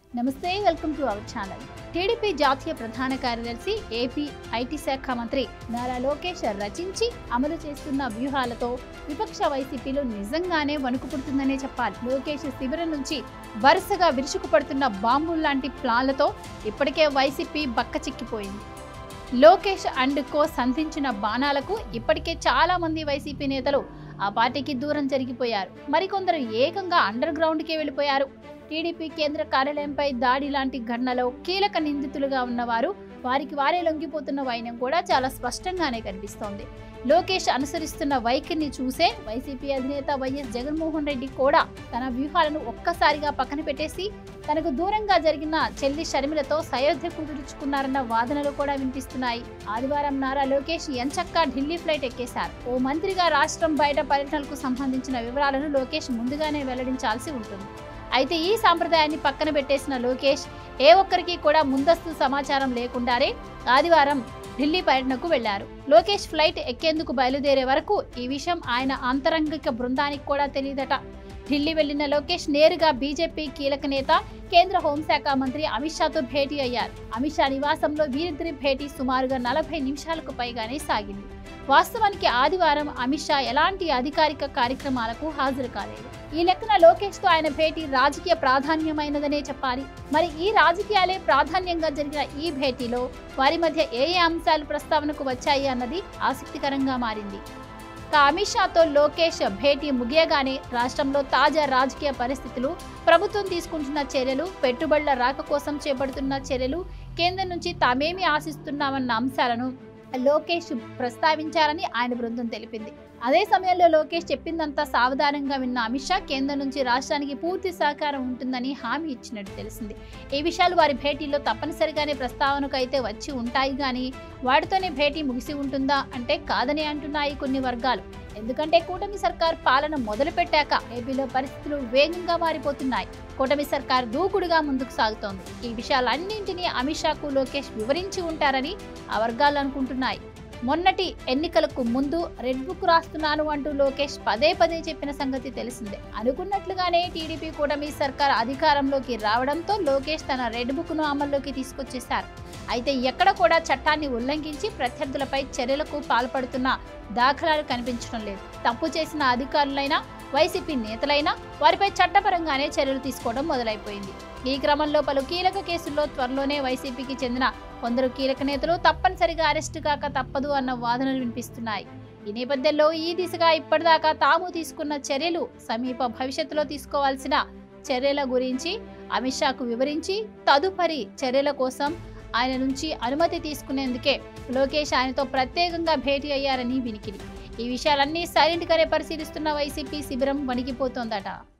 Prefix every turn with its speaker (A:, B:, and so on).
A: నమస్తే welcome to our channel TDP జాతీయ ప్రధాన కార్యదర్శి ఏపీ ఐటీ శాఖ మంత్రి నారా లోకేష్ రచించి అమలు చేస్తున్న వ్యూహాలతో విపక్ష వైసీపీలో నిజంగానే వణుకు పుడుతుందనే చెప్పాలి లోకేష్ శిబిరం నుంచి వరుసగా విరుచుకుపడుతున్న బాంబులు లాంటి ప్లాన్లతో ఇప్పటికే వైసీపీ బక్క చిక్కిపోయింది లోకేష్ అండ్ కో సంధించిన బాణాలకు ఇప్పటికే చాలా మంది వైసీపీ నేతలు ఆ పార్టీకి దూరం జరిగిపోయారు మరికొందరు ఏకంగా అండర్ గ్రౌండ్కే వెళ్ళిపోయారు టీడీపీ కేంద్ర కార్యాలయంపై దాడి లాంటి ఘటనలో కీలక నిందితులుగా ఉన్నవారు వారికి వారే లొంగిపోతున్న వైనం కూడా చాలా స్పష్టంగానే కనిపిస్తోంది లోకేష్ అనుసరిస్తున్న వైఖరిని చూసే వైసీపీ అధినేత వైఎస్ జగన్మోహన్ రెడ్డి కూడా తన వ్యూహాలను ఒక్కసారిగా పక్కన పెట్టేసి తనకు దూరంగా జరిగిన చెల్లి షర్మిలతో సయోధ్య కుదుర్చుకున్నారన్న వాదనలు కూడా వినిపిస్తున్నాయి ఆదివారం నారా లోకేష్ ఎంచక్కా ఢిల్లీ ఫ్లైట్ ఎక్కేశారు ఓ మంత్రిగా రాష్ట్రం బయట పర్యటనలకు సంబంధించిన వివరాలను లోకేష్ ముందుగానే వెల్లడించాల్సి ఉంటుంది అయితే ఈ సాంప్రదాయాన్ని పక్కన పెట్టేసిన లోకేష్ ఏ ఒక్కరికి కూడా ముందస్తు సమాచారం లేకుండానే ఆదివారం ఢిల్లీ పర్యటనకు వెళ్లారు లోకేష్ ఫ్లైట్ ఎక్కేందుకు బయలుదేరే వరకు ఈ విషయం ఆయన ఆంతరంగిక బృందానికి కూడా తెలియదట ఢిల్లీ వెళ్లిన లోకేష్ నేరుగా బీజేపీ కీలక నేత కేంద్ర హోంశాఖ మంత్రి అమిత్ షాతో భేటీ అయ్యారు అమిత్ షా నివాసంలో వీరిద్దరి భేటీ సుమారుగా నలభై నిమిషాలకు పైగానే సాగింది వాస్తవానికి ఆదివారం అమిత్ షా ఎలాంటి అధికారిక కార్యక్రమాలకు హాజరు కాలేదు ఈ లెక్కన లోకేష్ తో ఆయన భేటీ రాజకీయ ప్రాధాన్యమైనదనే చెప్పాలి మరి ఈ రాజకీయాలే ప్రాధాన్యంగా జరిగిన ఈ భేటీలో వారి మధ్య ఏ ఏ అంశాలు ప్రస్తావనకు వచ్చాయి అన్నది ఆసక్తికరంగా మారింది ఇక అమిత్ షాతో లోకేష్ భేటీ ముగియగానే రాష్ట్రంలో తాజా రాజకీయ పరిస్థితులు ప్రభుత్వం తీసుకుంటున్న చర్యలు పెట్టుబడుల రాక కోసం చేపడుతున్న చర్యలు కేంద్రం నుంచి తామేమి ఆశిస్తున్నామన్న అంశాలను లోకేష్ ప్రస్తావించారని ఆయన బృందం తెలిపింది అదే సమయంలో లోకేష్ చెప్పిందంతా సావధానంగా విన్న అమిత్ షా కేంద్రం నుంచి రాష్ట్రానికి పూర్తి సహకారం ఉంటుందని హామీ ఇచ్చినట్టు తెలిసింది ఈ విషయాలు వారి భేటీలో తప్పనిసరిగానే ప్రస్తావనకు అయితే వచ్చి ఉంటాయి కానీ వాటితోనే భేటీ ముగిసి ఉంటుందా అంటే కాదని అంటున్నాయి కొన్ని వర్గాలు ఎందుకంటే కూటమి సర్కార్ పాలన మొదలుపెట్టాక ఏపీలో పరిస్థితులు వేగంగా మారిపోతున్నాయి కూటమి సర్కార్ దూకుడుగా ముందుకు సాగుతోంది ఈ విషయాలన్నింటినీ అమిత్ షాకు లోకేష్ వివరించి ఉంటారని ఆ వర్గాలు అనుకుంటున్నాయి మొన్నటి ఎన్నికలకు ముందు రెడ్ బుక్ రాస్తున్నాను అంటూ లోకేష్ పదే పదే చెప్పిన సంగతి తెలిసిందే అనుకున్నట్లుగానే టీడీపీ కూటమి సర్కార్ అధికారంలోకి రావడంతో లోకేష్ తన రెడ్ బుక్ ను అమల్లోకి తీసుకొచ్చేశారు అయితే ఎక్కడ కూడా చట్టాన్ని ఉల్లంఘించి ప్రత్యర్థులపై చర్యలకు పాల్పడుతున్న దాఖలాలు కనిపించడం లేదు తప్పు చేసిన అధికారులైనా వైసీపీ నేతలైనా వారిపై చట్టపరంగానే చర్యలు తీసుకోవడం మొదలైపోయింది ఈ క్రమంలో పలు కీలక కేసుల్లో త్వరలోనే వైసీపీకి చెందిన కొందరు కీలక నేతలు తప్పనిసరిగా అరెస్టు కాక తప్పదు అన్న వాదనలు వినిపిస్తున్నాయి ఈ నేపథ్యంలో ఈ దిశగా ఇప్పటిదాకా తాము తీసుకున్న చర్యలు సమీప భవిష్యత్తులో తీసుకోవాల్సిన చర్యల గురించి అమిత్ షాకు వివరించి తదుపరి చర్యల కోసం ఆయన నుంచి అనుమతి తీసుకునేందుకే లోకేష్ ఆయనతో ప్రత్యేకంగా భేటీ అయ్యారని వినికిడి ఈ విషయాలన్నీ సైలెంట్గానే పరిశీలిస్తున్న వైసీపీ శిబిరం వణికిపోతోందట